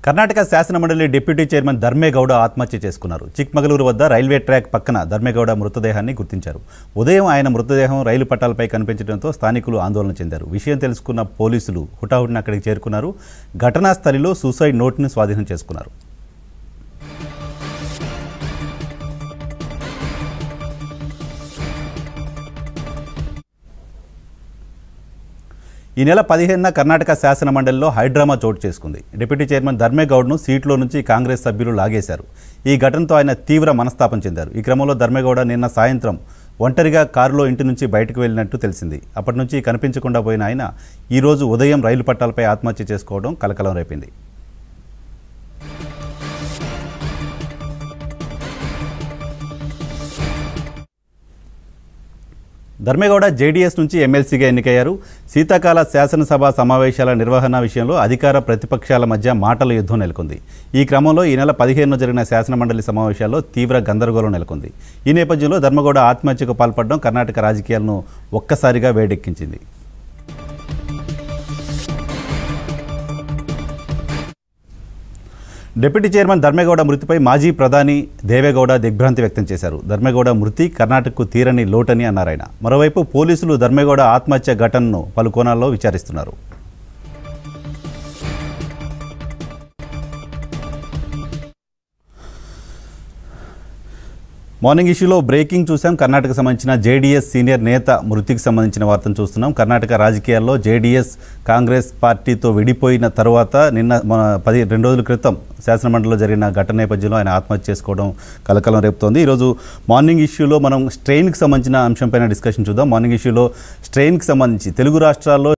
కర్ణాటక శాసనమండలి deputy chairman ధర్మేగౌడ ఆత్మహత్య చేసుకున్నారు చిక్మగళూరు వద్ద రైల్వే ట్రాక్ పక్కన ధర్మేగౌడ మృతదేహాన్ని గుర్తించారు ఉదయం ఆయన మృతదేహం రైలు పట్టాలపై కనిపించడంతో స్థానికులు ఆందోళన చెందారు విషయం తెలుసుకున్న పోలీసులు హుటాహుటిన అక్కడికి చేరుకున్నారు ఘటనా స్థలిలో సూసైడ్ నోట్ను స్వాధీనం చేసుకున్నారు ఈ నెల పదిహేనున కర్ణాటక శాసన మండలిలో హైడ్రామా చోటు చేసుకుంది డిప్యూటీ చైర్మన్ ధర్మేగౌడ్ను సీట్లో నుంచి కాంగ్రెస్ సభ్యులు లాగేశారు ఈ ఘటనతో ఆయన తీవ్ర మనస్తాపం చెందారు ఈ క్రమంలో ధర్మేగౌడ నిన్న సాయంత్రం ఒంటరిగా కారులో ఇంటి నుంచి బయటకు వెళ్ళినట్టు తెలిసింది అప్పటి నుంచి కనిపించకుండా పోయిన ఆయన ఈరోజు ఉదయం రైలు పట్టాలపై ఆత్మహత్య చేసుకోవడం కలకలం రేపింది ధర్మేగౌడ జేడీఎస్ నుంచి ఎమ్మెల్సీగా ఎన్నికయ్యారు శీతాకాల శాసనసభ సమావేశాల నిర్వహణ విషయంలో అధికార ప్రతిపక్షాల మధ్య మాటల యుద్ధం నెలకొంది ఈ క్రమంలో ఈ నెల పదిహేనున జరిగిన శాసనమండలి సమావేశాల్లో తీవ్ర గందరగోళం నెలకొంది ఈ నేపథ్యంలో ధర్మగౌడ ఆత్మహత్యకు పాల్పడడం కర్ణాటక రాజకీయాలను ఒక్కసారిగా వేడెక్కించింది డిప్యూటీ చైర్మన్ ధర్మేగౌడ మృతిపై మాజీ ప్రధాని దేవేగౌడ దిగ్భ్రాంతి వ్యక్తం చేశారు ధర్మేగౌడ మృతి కర్ణాటకకు తీరని లోటని అన్నారు ఆయన మరోవైపు పోలీసులు ధర్మేగౌడ ఆత్మహత్య ఘటనను పలు కోణాల్లో విచారిస్తున్నారు మార్నింగ్ ఇష్యూలో బ్రేకింగ్ చూసాం కర్ణాటక సంబంధించిన జేడీఎస్ సీనియర్ నేత మృతికి సంబంధించిన వార్తను చూస్తున్నాం కర్ణాటక రాజకీయాల్లో జేడీఎస్ కాంగ్రెస్ పార్టీతో విడిపోయిన తర్వాత నిన్న మన పది రెండు రోజుల క్రితం శాసనమండలిలో జరిగిన ఘటన నేపథ్యంలో ఆయన ఆత్మహత్య చేసుకోవడం కలకలం రేపుతోంది ఈరోజు మార్నింగ్ ఇష్యూలో మనం స్ట్రెయిన్కి సంబంధించిన అంశంపైన డిస్కషన్ చూద్దాం మార్నింగ్ ఇష్యూలో స్ట్రెయిన్కి సంబంధించి తెలుగు రాష్ట్రాల్లో